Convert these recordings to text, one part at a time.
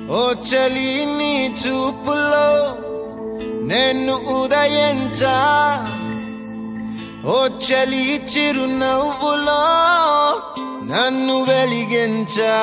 ఓ చలి నీ చూపులో నేను ఉదయించా ఓ చలి చిరునవ్వులో నన్ను వెలిగించా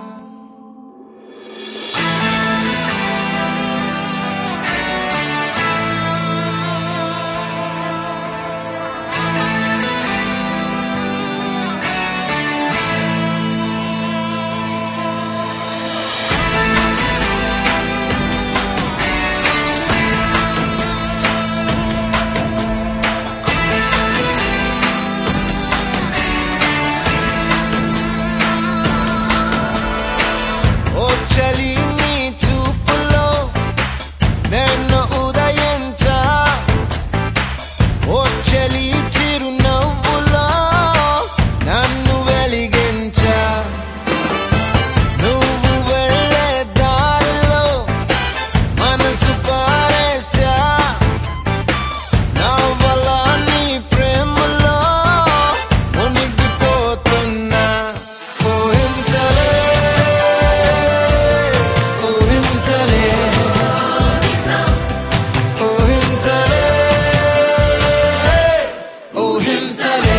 ఓ చలి నీ చూపులో నేను ఉదయించా ఓ చలి చిరునవ్వులో నన్ను వెలిగించా నువ్వు వెళ్ళే దారిలో మనసు పారేశా నా వల్ల నీ ప్రేమలో మునిగిపోతున్నా ఊహించలే ఊహించలే ఊహించలే ఊహించలే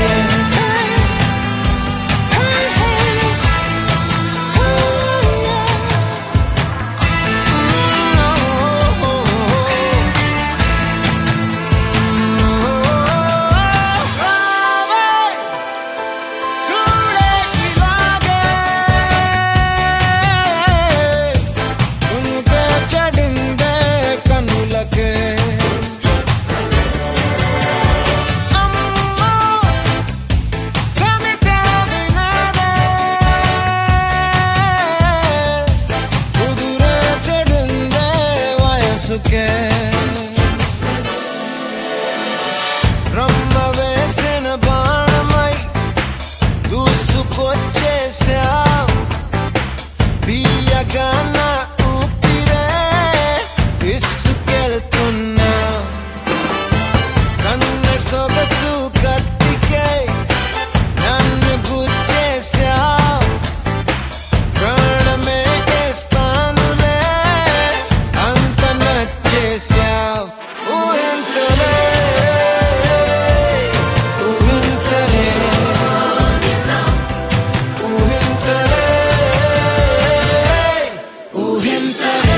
చూడే ఇలాగే ఉనుకే చడిందే కన్నులకే అమ్మో కమితే వినాదే కుదురే చెడిందే వయసుకే బ్రహ్మ వేసిన బాణమై దూసుకొచ్చేసా తీయగా నా ఊపిరే ఇసుకెళ్తున్నా కన్ను సొగసు కత్తికే నన్ను గుచ్చేసా ప్రాణమే ఇస్తానులే అంత నచ్చేసా ఊహించలే ఊహించలే ఊహించలే ఊహించలే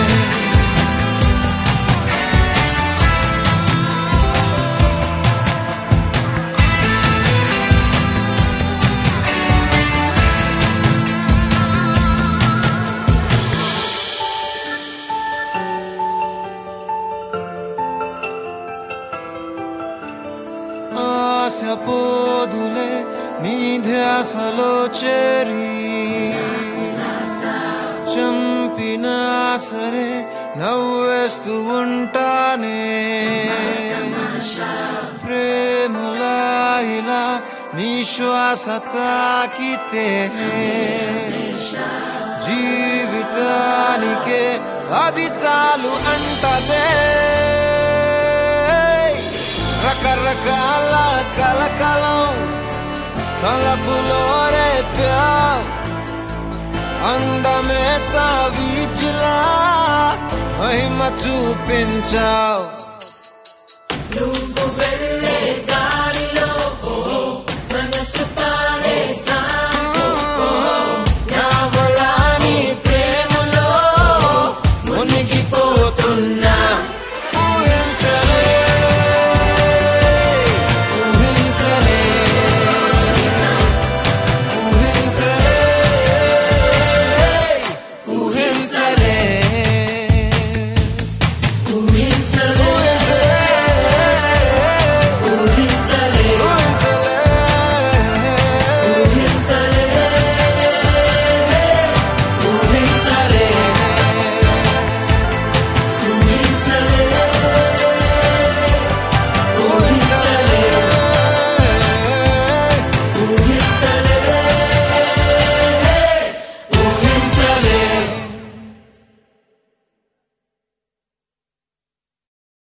ఆశ పోదులే నీ ధ్యాసలో చేరి చంపినా సరే నవ్వేస్తూ ఉంటానే ప్రేమలా ఇలా నీ శ్వాస తాకితే జీవితానికే అది చాలు అంటదే రకరకాల కలకలం తలపులో రేప్యా అందమే తావీచులా మహిమ చూపించావు